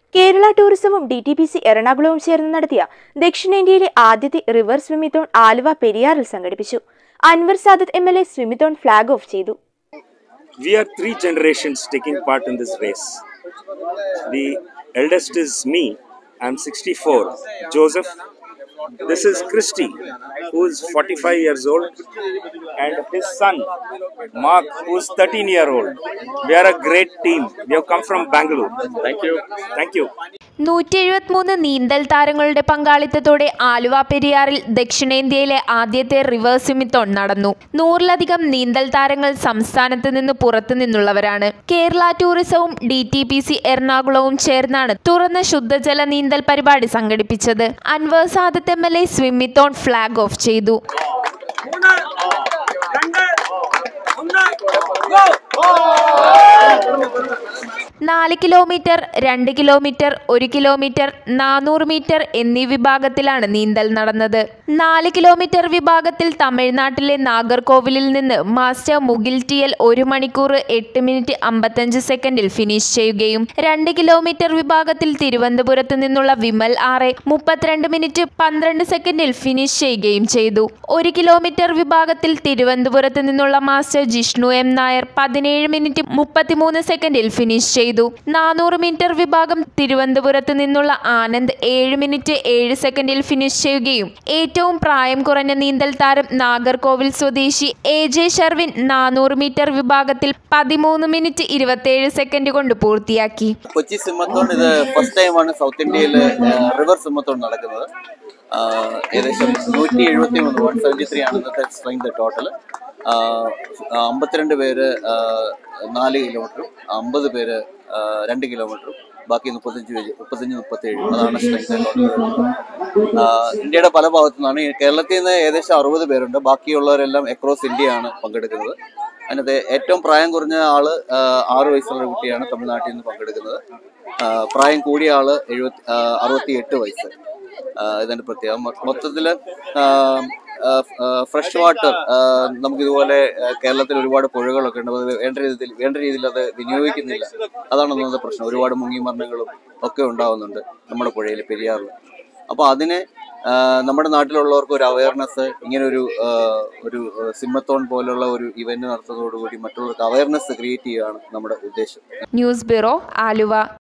കേരള ടൂറിസവും D T P C എറണാകുളവും ചേർന്ന് നടത്തിയ ദക്ഷിണേന്ത്യയിലെ ആദ്യത്തെ റിവർ സ്വിമ്മിത്തോൺ ആലുവ പെരിയാറിൽ സംഘടിപ്പിച്ചു Anvar Sadath M L A swimathon flag off ചെയ്തു we are three generations taking part in this race. The eldest is me, I'm 64, Joseph. This is Christy, who is 45 years old, and his son, Mark, who is 13 year old. We are a great team. We have come from Bangalore. Thank you. Thank you. നൂറ്റി എഴുപത്തിമൂന്ന് നീന്തൽ താരങ്ങളുടെ പങ്കാളിത്തത്തോടെ ആലുവ പെരിയാറിൽ ദക്ഷിണേന്ത്യയിലെ ആദ്യത്തെ river സ്വിമ്മിത്തോൺ നടന്നു നൂറിലധികം നീന്തൽ താരങ്ങൾ സംസ്ഥാനത്ത് നിന്ന് പുറത്തു നിന്നുള്ളവരാണ് കേരള ടൂറിസവും ഡി ടി പി സി എറണാകുളവും ചേർന്നാണ് തുറന്ന ശുദ്ധജല നീന്തൽ പരിപാടി സംഘടിപ്പിച്ചത് Anvar Sadath M L A swimathon flag off ചെയ്തു മൂന്ന് രണ്ട് ഒന്ന് ഗോ നാല് കിലോമീറ്റർ രണ്ട് കിലോമീറ്റർ ഒരു കിലോമീറ്റർ നാനൂറ് മീറ്റർ എന്നീ വിഭാഗത്തിലാണ് നീന്തൽ നടന്നത് നാല് കിലോമീറ്റർ വിഭാഗത്തിൽ തമിഴ്നാട്ടിലെ നാഗർകോവിലിൽ നിന്ന് മാസ്റ്റർ മുകിൽ ടിയൽ ഒരു മണിക്കൂർ എട്ട് മിനിറ്റ് അമ്പത്തഞ്ച് സെക്കൻഡിൽ ഫിനിഷ് ചെയ്യുകയും രണ്ട് കിലോമീറ്റർ വിഭാഗത്തിൽ തിരുവനന്തപുരത്ത് നിന്നുള്ള വിമൽ ആറെ മുപ്പത്തിരണ്ട് മിനിറ്റ് പന്ത്രണ്ട് സെക്കൻഡിൽ ഫിനിഷ് ചെയ്യുകയും ചെയ്തു ഒരു കിലോമീറ്റർ വിഭാഗത്തിൽ തിരുവനന്തപുരത്ത് നിന്നുള്ള മാസ്റ്റർ ജിഷ്ണു എം നായർ പതിനേഴ് മിനിറ്റ് മുപ്പത്തിമൂന്ന് സെക്കൻഡിൽ ഫിനിഷ് ചെയ്തു നാനൂറ് മീറ്റർ വിഭാഗം തിരുവനന്തപുരത്ത് നിന്നുള്ള ആനന്ദ് ഏഴ് മിനിറ്റ് ഏഴ് സെക്കൻഡിൽ ഫിനിഷ് ചെയ്യുകയും ഏറ്റവും പ്രായം കുറഞ്ഞ നീന്തൽ താരം നാഗർകോവിൽ സ്വദേശി എ ജെ ഷർവിൻ നാനൂറ് മീറ്റർ വിഭാഗത്തിൽ പതിമൂന്ന് മിനിറ്റ് ഇരുപത്തേഴ് സെക്കൻഡ് കൊണ്ട് പൂർത്തിയാക്കി കൊച്ചി സിമ്മത്തോൺ ഇത് ഫസ്റ്റ് ടൈമാണ് സൗത്ത് ഇന്ത്യയിൽ റിവർ സിമ്മത്തോൺ നടക്കുന്നത് ആ, ഏകദേശം നൂറ്റി എഴുപത്തി മൂന്ന് വൺ സെവൻറ്റി ത്രീ ആണ് ഇന്നത്തെ സ്ട്രെങ്ത് ടോട്ടൽ അമ്പത്തിരണ്ട് പേര് ആ, നാല് കിലോമീറ്ററും അമ്പത് പേര് ആ, രണ്ട് കിലോമീറ്ററും ബാക്കി മുപ്പത്തഞ്ച് പേര് മുപ്പത്തഞ്ച് മുപ്പത്തേഴ് അതാണ് സ്ട്രെങ്ത് ടോട്ടൽ ഇന്ത്യയുടെ പല ഭാഗത്തു നിന്നാണ് ഈ കേരളത്തിൽ നിന്ന് ഏകദേശം അറുപത് പേരുണ്ട് ബാക്കിയുള്ളവരെല്ലാം അക്രോസ് ഇന്ത്യയാണ് പങ്കെടുക്കുന്നത് അതിനകത്ത് ഏറ്റവും പ്രായം കുറഞ്ഞ ആള് ആ, ആറ് വയസ്സുള്ള ഒരു കുട്ടിയാണ് തമിഴ്നാട്ടിൽ നിന്ന് പങ്കെടുക്കുന്നത് ആ, പ്രായം കൂടിയ ആള് എഴുപത്തി അറുപത്തി എട്ട് വയസ്സ് ആ, ഇതിന്റെ പ്രത്യേകം മൊ- മൊത്തത്തില് ഫ്രഷ് വാട്ടർ നമുക്ക് ഇതുപോലെ കേരളത്തിൽ ഒരുപാട് പുഴകളൊക്കെ ഉണ്ട് അത് വേണ്ട രീതിയിൽ വേണ്ട രീതിയിൽ അത് വിനിയോഗിക്കുന്നില്ല അതാണ് ഒന്നാമത്തെ പ്രശ്നം ഒരുപാട് മുങ്ങി മരണങ്ങളും ഒക്കെ ഉണ്ടാവുന്നുണ്ട് നമ്മുടെ പുഴയിൽ പെരിയാറിൽ അപ്പോൾ അതിനെ ആ, നമ്മുടെ നാട്ടിലുള്ളവർക്ക് ഒരു അവയർനെസ് ഇങ്ങനെ ഒരു ആ, ഒരു സിമ്മത്തോൺ പോലുള്ള ഒരു ഇവന്റ് നടത്തുന്നതോടുകൂടി മറ്റുള്ളവർക്ക് അവയർനെസ് ക്രിയേറ്റ് ചെയ്യുകയാണ് നമ്മുടെ ഉദ്ദേശം ന്യൂസ് ബ്യൂറോ ആലുവ